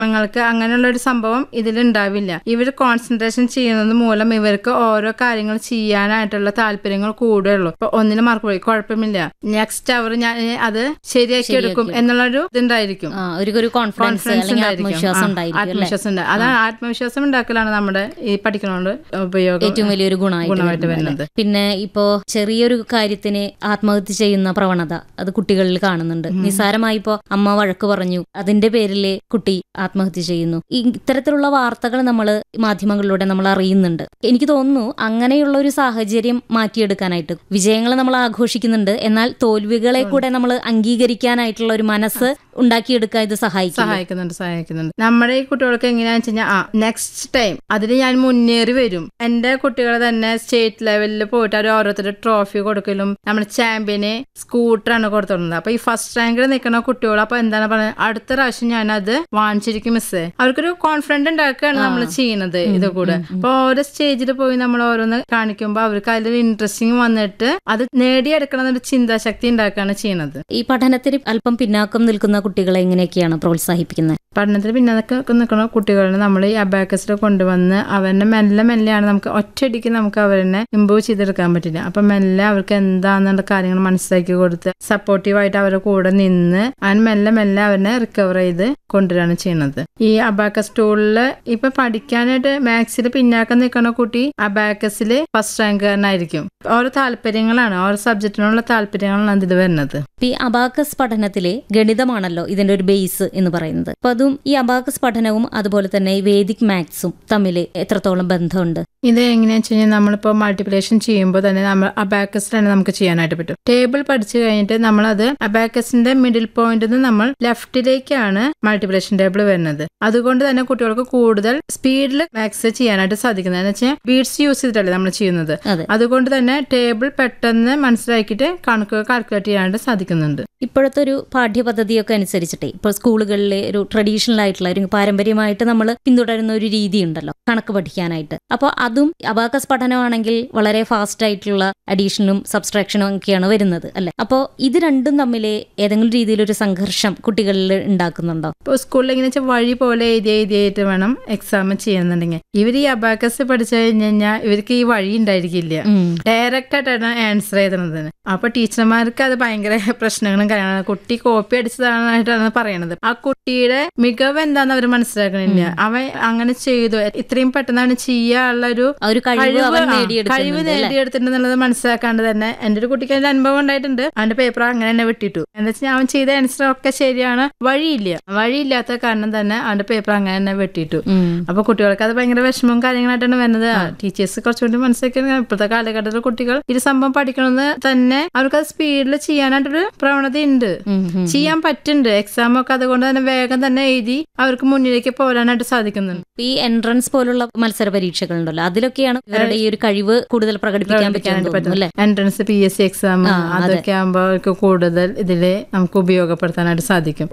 നിങ്ങൾക്ക് അങ്ങനെയുള്ള ഒരു സംഭവം ഇതിൽ ഉണ്ടാവില്ല ഇവർ കോൺസെൻട്രേഷൻ ചെയ്യുന്നത് മൂലം ഇവർക്ക് ഓരോ കാര്യങ്ങൾ ചെയ്യാനായിട്ടുള്ള താല്പര്യങ്ങൾ കൂടുകയുള്ളൂ ഇപ്പൊ ഒന്നിന് മാർക്ക് പോയി കുഴപ്പമില്ല നെക്സ്റ്റ് അവർ ഞാൻ അത് ശരിയാക്കി എടുക്കും എന്നുള്ളൊരു ഇതുണ്ടായിരിക്കും ആ, ഒരു ഒരു കോൺഫിഡൻസ് കോൺഫിഡൻസ് അല്ലെങ്കിൽ ഉണ്ടായിരിക്കും. ആത്മവിശ്വാസം ആ, ഉണ്ടായിരിക്കും അല്ലേ ആത്മവിശ്വാസം ഉണ്ട് അതാണ് ആത്മവിശ്വാസം ഉണ്ടാക്കലാണ് നമ്മുടെ ഈ പഠിക്കണോണ്ട് ഉപയോഗം ഏറ്റവും വലിയൊരു ഗുണമായിട്ട് ഗുണമായിട്ട് വരുന്നത് വരുന്നത് അല്ലേ? പിന്നെ ഇപ്പോ ചെറിയൊരു കാര്യത്തിന് ആത്മഹത്യ ചെയ്യുന്ന പ്രവണത അത് കുട്ടികളിൽ കാണുന്നുണ്ട് നിസ്സാരമായി ഇപ്പോ അമ്മ വഴക്ക് പറഞ്ഞു അതിന്റെ പേരില് കുട്ടി ആത്മഹത്യ ചെയ്യുന്നു ഈ ഇത്തരത്തിലുള്ള വാർത്തകൾ നമ്മൾ മാധ്യമങ്ങളിലൂടെ നമ്മൾ അറിയുന്നുണ്ട് എനിക്ക് തോന്നുന്നു അങ്ങനെയുള്ള ഒരു സാഹചര്യം മാറ്റിയെടുക്കാനായിട്ട് വിജയങ്ങൾ നമ്മൾ ആഘോഷിക്കുന്നുണ്ട് എന്നാൽ തോൽവികളെ കൂടെ നമ്മൾ അംഗീകരിക്കാനായിട്ടുള്ള ഒരു മനസ്സ് ഉണ്ടാക്കിയെടുക്കാൻ ഇത് സഹായിക്കും സഹായിക്കുന്നുണ്ട് സഹായിക്കുന്നുണ്ട് നമ്മുടെ ഈ കുട്ടികൾക്ക് എങ്ങനെയാണെന്ന് വെച്ച് കഴിഞ്ഞാൽ ആ നെക്സ്റ്റ് ടൈം അതിൽ ഞാൻ മുന്നേറി വരും എന്റെ കുട്ടികൾ തന്നെ സ്റ്റേറ്റ് ലെവലിൽ പോയിട്ട് അവർ ഓരോരുത്തരുടെ ട്രോഫി കൊടുക്കലും നമ്മുടെ ചാമ്പ്യന് സ്കൂട്ടറാണ് കൊടുത്തിരുന്നത് അപ്പൊ ഈ ഫസ്റ്റ് റാങ്കിൽ നിൽക്കുന്ന കുട്ടികൾ അപ്പൊ എന്താണ് പറയുന്നത് അടുത്ത പ്രാവശ്യം ഞാൻ അത് വാങ്ങിച്ചിരിക്കും മിസ്സേ അവർക്കൊരു കോൺഫിഡൻസ് ഉണ്ടാക്കുകയാണ് നമ്മൾ ചെയ്യുന്നത് ഇത് കൂടെ അപ്പൊ ഓരോ സ്റ്റേജിൽ പോയി നമ്മൾ ഓരോന്ന് കാണിക്കുമ്പോൾ അവർക്ക് അതിലൊരു ഇൻട്രസ്റ്റിംഗ് വന്നിട്ട് അത് നേടിയെടുക്കണം എന്നൊരു ചിന്താശക്തി ഉണ്ടാക്കുകയാണ് ചെയ്യുന്നത് ഈ പഠനത്തിന് അല്പം പിന്നാക്കം നിൽക്കുന്ന കുട്ടികളെ എങ്ങനെയൊക്കെയാണ് പ്രോത്സാഹിപ്പിക്കുന്നത് പഠനത്തിൽ പിന്നൊക്കെ നിൽക്കുന്ന കുട്ടികളെ നമ്മൾ ഈ അബാക്കസിൽ കൊണ്ടുവന്ന് അവരെ മെല്ലെ മെല്ലെയാണ് നമുക്ക് ഒറ്റയടിക്ക് നമുക്ക് അവരെ ഇമ്പ്രൂവ് ചെയ്തെടുക്കാൻ പറ്റില്ല അപ്പൊ മെല്ലെ അവർക്ക് എന്താന്നുള്ള കാര്യങ്ങൾ മനസ്സിലാക്കി കൊടുത്ത് സപ്പോർട്ടീവായിട്ട് അവരുടെ കൂടെ നിന്ന് അവൻ മെല്ലെ മെല്ലെ അവരെ റിക്കവർ ചെയ്ത് കൊണ്ടുവരികയാണ് ചെയ്യുന്നത് ഈ അബാക്കസ് ടൂളില് ഇപ്പൊ പഠിക്കാനായിട്ട് മാത്സിൽ പിന്നാക്കം നിൽക്കുന്ന കുട്ടി അബാക്കസിൽ ഫസ്റ്റ് റാങ്കുകാരനായിരിക്കും ഓരോ താല്പര്യങ്ങളാണ് ഓരോ സബ്ജക്റ്റിനുള്ള താല്പര്യങ്ങളാണ് ഇതിൽ വരുന്നത് ഇപ്പൊ ഈ അബാക്കസ് പഠനത്തിലെ ഗണിതമാണല്ലോ ഇതിന്റെ ഒരു ബേസ് എന്ന് പറയുന്നത് അപ്പൊ അതും ഈ അബാക്കസ് പഠനവും അതുപോലെ തന്നെ ഈ വേദിക് മാത്സും തമ്മിൽ എത്രത്തോളം ബന്ധമുണ്ട് ഇത് എങ്ങനെയാണെന്ന് വെച്ച് കഴിഞ്ഞാൽ നമ്മളിപ്പോൾ മൾട്ടിപ്ലിക്കേഷൻ ചെയ്യുമ്പോൾ തന്നെ നമ്മൾ അബാക്കസ് തന്നെ നമുക്ക് ചെയ്യാനായിട്ട് പറ്റും ടേബിൾ പഠിച്ചു കഴിഞ്ഞിട്ട് നമ്മളത് അബാക്കസിന്റെ മിഡിൽ പോയിന്റിൽ നിന്ന് നമ്മൾ ലെഫ്റ്റിലേക്കാണ് മൾട്ടിപ്ലിക്കേഷൻ ടേബിൾ വരുന്നത് അതുകൊണ്ട് തന്നെ കുട്ടികൾക്ക് കൂടുതൽ സ്പീഡിൽ മാത്സ് ചെയ്യാനായിട്ട് സാധിക്കുന്നത് എന്ന് വെച്ചാൽ ബീഡ്സ് യൂസ് ചെയ്തിട്ടല്ലേ നമ്മൾ ചെയ്യുന്നത് അതെ അതുകൊണ്ട് തന്നെ ടേബിൾ പെട്ടെന്ന് മനസ്സിലാക്കിയിട്ട് കണക്കുകൾ കാൽക്കുലേറ്റ് ചെയ്യാനായിട്ട് സാധിക്കുന്നുണ്ട് ഇപ്പോഴത്തെ ഒരു പാഠ്യപദ്ധതിയൊക്കെ അനുസരിച്ചിട്ടേ ഇപ്പോൾ സ്കൂളുകളിലെ ഒരു ട്രഡീഷണൽ ആയിട്ടുള്ള ഒരു പാരമ്പര്യമായിട്ട് നമ്മൾ പിന്തുടരുന്ന ഒരു രീതി ഉണ്ടല്ലോ കണക്ക് പഠിക്കാനായിട്ട് അപ്പോൾ അതും അബാക്കസ് പഠനമാണെങ്കിൽ വളരെ ഫാസ്റ്റ് ആയിട്ടുള്ള അഡീഷനും സബ്സ്ട്രാക്ഷനും ഒക്കെയാണ് വരുന്നത് അല്ലെ അപ്പോൾ ഇത് രണ്ടും തമ്മിൽ ഏതെങ്കിലും രീതിയിലൊരു സംഘർഷം കുട്ടികളിൽ ഉണ്ടാക്കുന്നുണ്ടോ ഇപ്പോൾ സ്കൂളിൽ എങ്ങനെ വെച്ചാൽ വഴി പോലെ എഴുതി എഴുതിയിട്ട് വേണം എക്സാം ചെയ്യുന്നുണ്ടെങ്കിൽ ഇവർ ഈ അബാക്കസ് പഠിച്ചു കഴിഞ്ഞ് കഴിഞ്ഞാൽ ഇവർക്ക് ഈ വഴി ഉണ്ടായിരിക്കില്ല ഉം. ഡയറക്റ്റ് ആയിട്ടാണ് ആൻസർ ചെയ്തത് അപ്പൊ ടീച്ചർമാർക്ക് അത് ഭയങ്കര പ്രശ്നങ്ങളും കാര്യങ്ങളും കുട്ടി കോപ്പി അടിച്ചതായിട്ടാണ് പറയണത് ആ കുട്ടിയുടെ മികവ് എന്താന്ന് അവർ മനസ്സിലാക്കണില്ല അവൻ അങ്ങനെ ചെയ്തു ഇത്രയും പെട്ടെന്ന് അവന് ചെയ്യാനുള്ള ഒരു ആ ഒരു കഴിവ് അവൻ ആ, കഴിവ് നേടിയെടുക്കുന്നുണ്ട് അല്ലേ നേടിയെടുത്തിട്ടുണ്ടെന്നുള്ളത് മനസ്സിലാക്കാണ്ട് തന്നെ എന്റെ ഒരു കുട്ടിക്ക് അതിന്റെ അനുഭവം ഉണ്ടായിട്ടുണ്ട് അവന്റെ പേപ്പർ അങ്ങനെ തന്നെ വിട്ടിട്ടു എന്താ വെച്ചാൽ അവൻ ചെയ്ത ആൻസർ ഒക്കെ ശരിയാണ് വഴിയില്ല വഴിയില്ലാത്ത കാരണം തന്നെ അവന്റെ പേപ്പർ അങ്ങനെ തന്നെ വെട്ടിട്ടു ഉം. അപ്പൊ കുട്ടികൾക്ക് അത് ഭയങ്കര വിഷമവും കാര്യങ്ങളായിട്ടാണ് വരുന്നത് ടീച്ചേഴ്സ് കുറച്ചുകൂടി മനസ്സിലാക്കി ഇപ്പോഴത്തെ കാലഘട്ടത്തിൽ കുട്ടികൾ ഇത് സംഭവം പഠിക്കണമെന്ന് തന്നെ അവർക്ക് അത് സ്പീഡിൽ ചെയ്യാനായിട്ടൊരു പ്രവണത ഉണ്ട് ഉം, ഉം. ചെയ്യാൻ പറ്റുന്നുണ്ട് എക്സാം ഒക്കെ അതുകൊണ്ട് തന്നെ വേഗം തന്നെ എഴുതി അവർക്ക് മുന്നിലേക്ക് പോരാനായിട്ട് സാധിക്കുന്നുണ്ട് ഈ എൻട്രൻസ് പോലുള്ള മത്സര പരീക്ഷകളുണ്ടല്ലോ അതിലൊക്കെയാണ് ഇവരുടെ ഈ ഒരു കഴിവ് കൂടുതൽ പ്രകടിപ്പിക്കാൻ പറ്റുമെന്ന് തോന്നുന്നു അല്ലെ entrance P S C exam ആ, അതെ. അതൊക്കെ ആകുമ്പോൾ അവർക്ക് കൂടുതൽ ഇതില് നമുക്ക് ഉപയോഗപ്പെടുത്താനായിട്ട് സാധിക്കും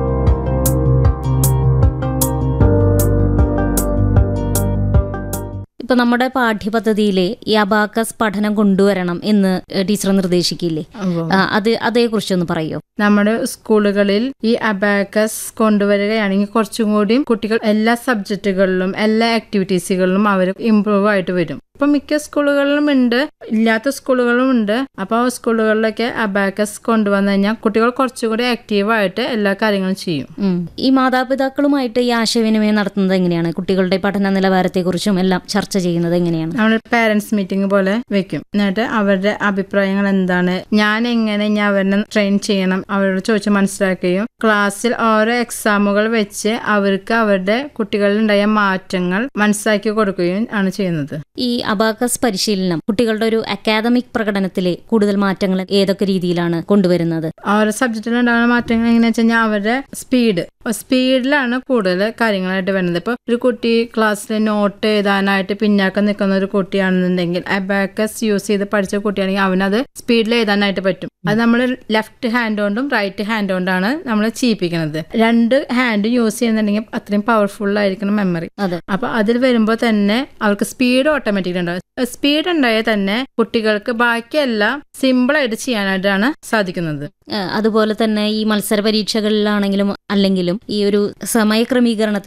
ഇപ്പൊ നമ്മുടെ പാഠ്യപദ്ധതിയിലെ ഈ അബാക്കസ് പഠനം കൊണ്ടുവരണം എന്ന് ടീച്ചർ നിർദ്ദേശിക്കില്ലേ അപ്പൊ ആ, അത് അതേക്കുറിച്ചൊന്ന് പറയോ നമ്മുടെ സ്കൂളുകളിൽ ഈ അബാക്കസ് കൊണ്ടുവരികയാണെങ്കിൽ കുറച്ചും കൂടി കുട്ടികൾ എല്ലാ സബ്ജക്റ്റുകളിലും എല്ലാ ആക്ടിവിറ്റീസുകളിലും അവർ ഇമ്പ്രൂവ് ആയിട്ട് വരും ഇപ്പൊ മിക്ക സ്കൂളുകളിലും ഉണ്ട് ഇല്ലാത്ത സ്കൂളുകളും ഉണ്ട് അപ്പോൾ സ്കൂളുകളിലൊക്കെ അബാക്കസ് കൊണ്ടുവന്നു കഴിഞ്ഞാൽ കുട്ടികൾ കുറച്ചുകൂടി ആക്റ്റീവായിട്ട് എല്ലാ കാര്യങ്ങളും ചെയ്യും ഉം. ഈ മാതാപിതാക്കളുമായിട്ട് ഈ ആശയവിനിമയം നടത്തുന്നത് എങ്ങനെയാണ് കുട്ടികളുടെ പഠന നിലവാരത്തെക്കുറിച്ചും എല്ലാം ചർച്ച ചെയ്യുന്നത് എങ്ങനെയാണ് നമ്മൾ പാരന്റ്സ് മീറ്റിംഗ് പോലെ വെക്കും എന്നിട്ട് അവരുടെ അഭിപ്രായങ്ങൾ എന്താണ് ഞാൻ എങ്ങനെ ഞാൻ അവരെ ട്രെയിൻ ചെയ്യണം അവരോട് ചോദിച്ച് മനസ്സിലാക്കുകയും ക്ലാസ്സിൽ ഓരോ എക്സാമുകൾ വെച്ച് അവർക്ക് അവരുടെ കുട്ടികളിലുണ്ടായ മാറ്റങ്ങൾ മനസ്സിലാക്കി കൊടുക്കുകയും ആണ് ചെയ്യുന്നത് ഈ അബാക്കസ് പരിശീലനം കുട്ടികളുടെ ഒരു അക്കാദമിക് പ്രകടനത്തിലെ കൂടുതൽ മാറ്റങ്ങൾ ഏതൊക്കെ രീതിയിലാണ് കൊണ്ടുവരുന്നത് ഓരോ സബ്ജക്റ്റിൽ ഉണ്ടാകുന്ന മാറ്റങ്ങൾ എങ്ങനെയാ വെച്ച് കഴിഞ്ഞാൽ അവരുടെ സ്പീഡ് സ്പീഡിലാണ് കൂടുതൽ കാര്യങ്ങളായിട്ട് വരുന്നത് ഇപ്പൊ ഒരു കുട്ടി ക്ലാസ്സിൽ നോട്ട് എഴുതാനായിട്ട് പിന്നാക്കം നിൽക്കുന്ന ഒരു കുട്ടിയാണെന്നുണ്ടെങ്കിൽ അബാക്കസ് യൂസ് ചെയ്ത് പഠിച്ച കുട്ടിയാണെങ്കിൽ അവനത് സ്പീഡിൽ എഴുതാനായിട്ട് പറ്റും അത് നമ്മൾ ലെഫ്റ്റ് ഹാൻഡ് കൊണ്ടും റൈറ്റ് ഹാൻഡ് കൊണ്ടാണ് നമ്മൾ ചെയ്യിപ്പിക്കുന്നത് രണ്ട് ഹാൻഡ് യൂസ് ചെയ്യുന്നുണ്ടെങ്കിൽ അത്രയും പവർഫുൾ ആയിരിക്കണം മെമ്മറി അതെ അപ്പൊ അതിൽ വരുമ്പോൾ തന്നെ അവർക്ക് സ്പീഡ് ഓട്ടോമാറ്റിക്കലി ഉണ്ടാവും സ്പീഡ് ഉണ്ടായാൽ തന്നെ കുട്ടികൾക്ക് ബാക്കിയെല്ലാം സിമ്പിളായിട്ട് ചെയ്യാനായിട്ടാണ് സാധിക്കുന്നത് ആ, അതുപോലെ തന്നെ ഈ മത്സര പരീക്ഷകളിലാണെങ്കിലും അല്ലെങ്കിലും ഈ ഒരു സമയക്രമീകരണത്തിൽ